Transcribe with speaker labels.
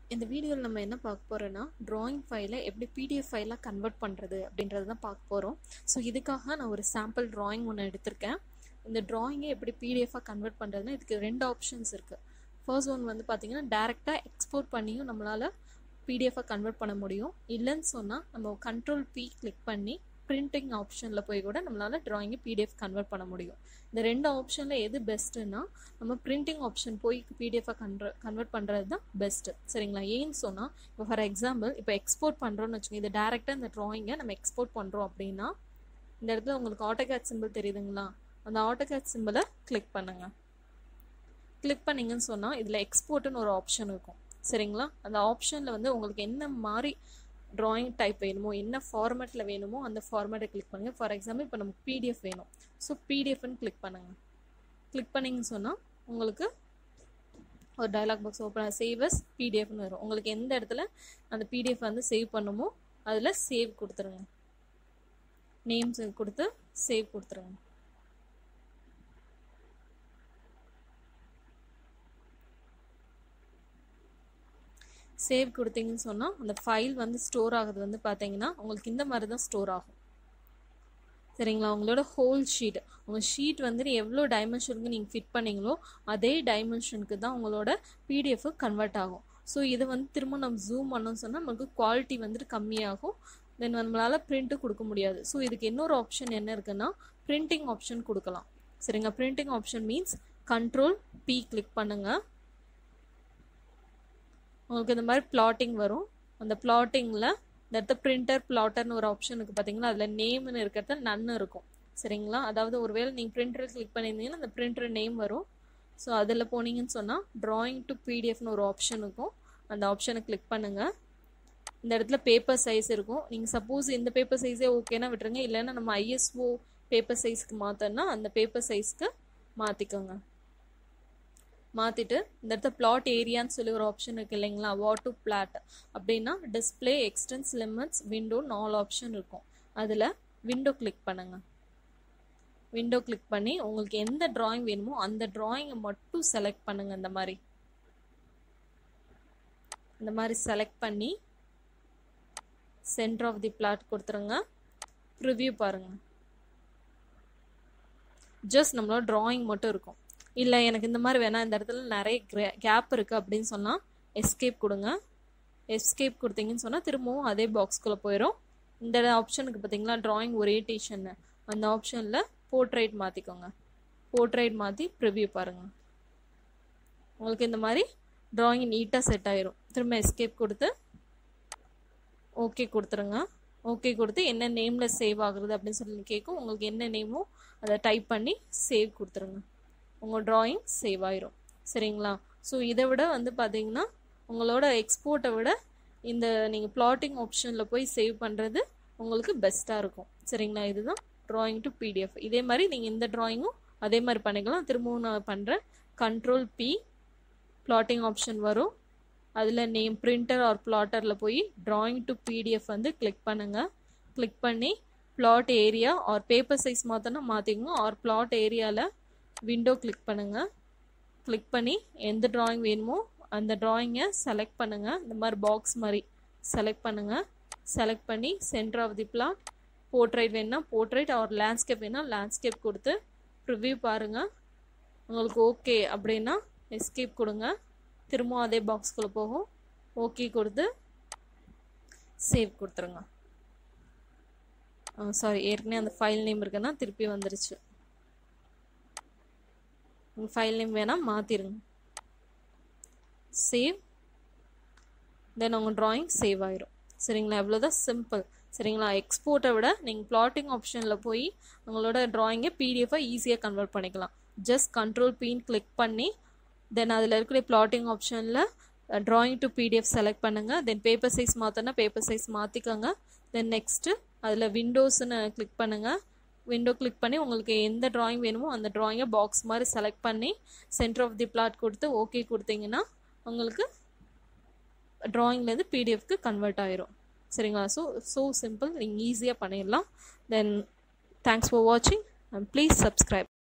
Speaker 1: இந்த வீடியோவில் நம்ம என்ன பார்க்க போகிறோன்னா drawing ஃபைலை எப்படி பிடிஎஃப் ஃபைலாக கன்வெர்ட் பண்ணுறது அப்படின்றது தான் பார்க்க போகிறோம் ஸோ இதுக்காக நான் ஒரு சாம்பிள் drawing ஒன்று எடுத்திருக்கேன் இந்த drawing-ஐ எப்படி பிடிஎஃபாக கன்வெர்ட் பண்ணுறதுன்னா இதுக்கு ரெண்டு ஆப்ஷன்ஸ் இருக்குது ஃபர்ஸ்ட் ஒன் வந்து பார்த்தீங்கன்னா டேரெக்டாக எக்ஸ்போர்ட் பண்ணியும் நம்மளால் பிடிஎஃபாக கன்வெர்ட் பண்ண முடியும் இல்லைன்னு சொன்னால் நம்ம கண்ட்ரோல் பி கிளிக் பண்ணி பிரிண்டிங் ஆப்ஷனில் போய் கூட நம்மளால் ட்ராயிங்கை பிடிஎஃப் கன்வெர்ட் பண்ண முடியும் இந்த ரெண்டு ஆப்ஷனில் எது பெஸ்ட்டுன்னா நம்ம பிரிண்டிங் ஆப்ஷன் போய் பிடிஎஃபாக கன்வெர்ட் கன்வெர்ட் பண்ணுறது தான் பெஸ்ட்டு சரிங்களா ஏன்னு சொன்னால் இப்போ ஃபார் எக்ஸாம்பிள் இப்போ எக்ஸ்போர்ட் பண்ணுறோன்னு வச்சுக்கோங்க இது டேரெக்டாக இந்த ட்ராயிங்கை நம்ம எக்ஸ்போர்ட் பண்ணுறோம் அப்படின்னா இந்த இடத்துல உங்களுக்கு ஆட்டோகேட் சிம்பிள் தெரியுதுங்களா அந்த ஆட்டோகேட் சிம்பிளை கிளிக் பண்ணுங்கள் கிளிக் பண்ணிங்கன்னு சொன்னால் இதில் எக்ஸ்போர்ட்டுன்னு ஒரு ஆப்ஷன் இருக்கும் சரிங்களா அந்த ஆப்ஷனில் வந்து உங்களுக்கு என்ன மாதிரி ட்ராயிங் டைப் வேணுமோ என்ன ஃபார்மேட்டில் வேணுமோ அந்த ஃபார்மேட்டை கிளிக் பண்ணுங்கள் ஃபார் எக்ஸாம்பிள் இப்போ நமக்கு பிடிஎஃப் வேணும் ஸோ பிடிஎஃப்னு கிளிக் பண்ணுங்கள் கிளிக் பண்ணிங்கன்னு சொன்னால் உங்களுக்கு ஒரு டயலாக் பாக்ஸ் ஓப்பன் சேவஸ் பிடிஎஃப்னு வரும் உங்களுக்கு எந்த இடத்துல அந்த பிடிஎஃப் வந்து சேவ் பண்ணுமோ அதில் சேவ் கொடுத்துருங்க நேம்ஸ் கொடுத்து சேவ் கொடுத்துருங்க சேவ் கொடுத்தீங்கன்னு சொன்னால் அந்த ஃபைல் வந்து ஸ்டோர் ஆகுது வந்து பார்த்தீங்கன்னா உங்களுக்கு இந்த மாதிரி தான் ஸ்டோர் ஆகும் சரிங்களா உங்களோட ஹோல் ஷீட் உங்கள் ஷீட் வந்துட்டு எவ்வளோ டைமென்ஷனுக்கு நீங்கள் ஃபிட் பண்ணீங்களோ அதே டைமென்ஷனுக்கு தான் உங்களோட பிடிஎஃப் கன்வெர்ட் ஆகும் ஸோ இதை வந்து திரும்ப நம்ம ஜூம் பண்ணோம்னு சொன்னால் நமக்கு குவாலிட்டி வந்துட்டு கம்மியாகும் தென் நம்மளால் பிரிண்ட்டு கொடுக்க முடியாது ஸோ இதுக்கு இன்னொரு ஆப்ஷன் என்ன இருக்குன்னா பிரிண்டிங் ஆப்ஷன் கொடுக்கலாம் சரிங்க printing option means control P click பண்ணுங்கள் உங்களுக்கு இந்த மாதிரி பிளாட்டிங் வரும் அந்த பிளாட்டிங்கில் இந்த இடத்த பிரிண்டர் பிளாட்டர்னு ஒரு ஆப்ஷன் இருக்குது பார்த்தீங்களா அதில் நேம்னு இருக்கிறத நன்னு இருக்கும் சரிங்களா அதாவது ஒருவேளை நீங்கள் பிரிண்டர் கிளிக் பண்ணியிருந்தீங்கன்னா அந்த பிரிண்டர் நேம் வரும் ஸோ அதில் போனீங்கன்னு சொன்னால் ட்ராயிங் டு பிடிஎஃப்னு ஒரு ஆப்ஷன் இருக்கும் அந்த ஆப்ஷனை கிளிக் பண்ணுங்கள் இந்த இடத்துல பேப்பர் சைஸ் இருக்கும் நீங்கள் சப்போஸ் இந்த பேப்பர் சைஸே ஓகேனா விட்டுருங்க இல்லைன்னா நம்ம ஐஎஸ்ஓ பேப்பர் சைஸ்க்கு மாற்றோன்னா அந்த பேப்பர் சைஸ்க்கு மாற்றிக்கோங்க மாற்றிட்டு இந்த இடத்துல பிளாட் ஏரியான்னு சொல்லி ஒரு ஆப்ஷன் இருக்குது இல்லைங்களா வாட் டு பிளாட் அப்படின்னா டிஸ்பிளே எக்ஸ்டென்ஸ் லிமிட்ஸ் விண்டோ நாலு ஆப்ஷன் இருக்கும் அதில் விண்டோ கிளிக் பண்ணுங்கள் விண்டோ கிளிக் பண்ணி உங்களுக்கு எந்த ட்ராயிங் வேணுமோ அந்த ட்ராயிங்கை மட்டும் செலக்ட் பண்ணுங்கள் இந்த மாதிரி இந்த மாதிரி செலக்ட் பண்ணி சென்டர் ஆஃப் தி பிளாட் கொடுத்துருங்க ப்ரிவ்யூ பாருங்கள் ஜஸ்ட் நம்மளோட ட்ராயிங் மட்டும் இருக்கும் இல்லை எனக்கு இந்த மாதிரி வேணாம் இந்த இடத்துல நிறைய கேப் இருக்குது அப்படின்னு சொன்னால் எஸ்கேப் கொடுங்க எஸ்கேப் கொடுத்தீங்கன்னு சொன்னால் திரும்பவும் அதே பாக்ஸ்குள்ளே போயிடும் இந்த ஆப்ஷனுக்கு பார்த்தீங்களா ட்ராயிங் ஓரியன்டேஷன் அந்த ஆப்ஷனில் போர்ட்ரைட் மாற்றிக்கோங்க போர்ட்ரைட் மாற்றி ப்ரிவ்யூ பாருங்கள் உங்களுக்கு இந்த மாதிரி ட்ராயிங் நீட்டாக செட் ஆயிரும் திரும்ப எஸ்கேப் கொடுத்து ஓகே கொடுத்துருங்க ஓகே கொடுத்து என்ன நேமில் சேவ் ஆகுறது அப்படின்னு சொல்லி கேட்கும் உங்களுக்கு என்ன நேமோ அதை டைப் பண்ணி சேவ் கொடுத்துருங்க உங்கள் ட்ராயிங் சேவ் ஆயிரும் சரிங்களா ஸோ இதை விட வந்து பார்த்தீங்கன்னா உங்களோட எக்ஸ்போர்ட்டை விட இந்த நீங்கள் பிளாட்டிங் ஆப்ஷனில் போய் சேவ் பண்ணுறது உங்களுக்கு பெஸ்ட்டாக இருக்கும் சரிங்களா இதுதான் ட்ராயிங் டு பிடிஎஃப் இதே மாதிரி நீங்கள் இந்த ட்ராயிங்கும் அதே மாதிரி பண்ணிக்கலாம் திரும்பவும் நான் பண்ணுறேன் கண்ட்ரோல் பி பிளாட்டிங் ஆப்ஷன் வரும் அதில் நேம் பிரிண்டர் ஆர் பிளாட்டரில் போய் ட்ராயிங் டு பிடிஎஃப் வந்து கிளிக் பண்ணுங்கள் கிளிக் பண்ணி plot area or paper size மாற்றினா மாற்றிக்கோங்க ஆர் பிளாட் ஏரியாவில் விண்டோ கிளிக் பண்ணுங்கள் கிளிக் பண்ணி எந்த ட்ராயிங் வேணுமோ அந்த ட்ராயிங்கை செலக்ட் பண்ணுங்கள் இந்த மாதிரி பாக்ஸ் மாதிரி செலக்ட் பண்ணுங்கள் செலக்ட் பண்ணி centre of the plot portrait வேணுன்னா போர்ட்ரைட் ஆர் லேண்ட்ஸ்கேப் வேணால் லேண்ட்ஸ்கேப் கொடுத்து ரிவ்யூ பாருங்கள் உங்களுக்கு ஓகே அப்படின்னா எஸ்கேப் கொடுங்க திரும்பவும் அதே பாக்ஸ்குள்ளே போகும் ஓகே கொடுத்து சேவ் கொடுத்துருங்க சாரி ஏற்கனவே அந்த ஃபைல் நேம் இருக்குன்னா திருப்பி வந்துருச்சு உங்கள் ஃபைல் நேம் வேணால் மாற்றிடுங்க சேவ் தென் உங்கள் ட்ராயிங் சேவ் ஆயிரும் சரிங்களா எவ்வளோதான் சிம்பிள் சரிங்களா எக்ஸ்போர்ட்டை விட நீங்கள் பிளாட்டிங் ஆப்ஷனில் போய் உங்களோட ட்ராயிங்கை பிடிஎஃபாக ஈஸியாக கன்வெர்ட் பண்ணிக்கலாம் ஜஸ்ட் கண்ட்ரோல் பீன் கிளிக் பண்ணி தென் அதில் இருக்கிற பிளாட்டிங் ஆப்ஷனில் ட்ராயிங் டு பிடிஎஃப் செலக்ட் பண்ணுங்கள் தென் பேப்பர் சைஸ் மாற்றினா பேப்பர் சைஸ் மாற்றிக்கோங்க தென் நெக்ஸ்ட்டு அதில் விண்டோஸ்ன்னு கிளிக் பண்ணுங்கள் விண்டோ கிளிக் பண்ணி உங்களுக்கு எந்த ட்ராயிங் வேணுமோ அந்த ட்ராயிங்கை பாக்ஸ் மாதிரி செலக்ட் பண்ணி சென்டர் ஆஃப் தி பிளாட் கொடுத்து ஓகே கொடுத்தீங்கன்னா உங்களுக்கு ட்ராயிங்லேருந்து பிடிஎஃப்க்கு கன்வெர்ட் ஆயிரும் சரிங்களா ஸோ ஸோ சிம்பிள் நீங்கள் ஈஸியாக பண்ணிடலாம் தென் தேங்க்ஸ் ஃபார் வாட்சிங் அண்ட் ப்ளீஸ் சப்ஸ்கிரைப்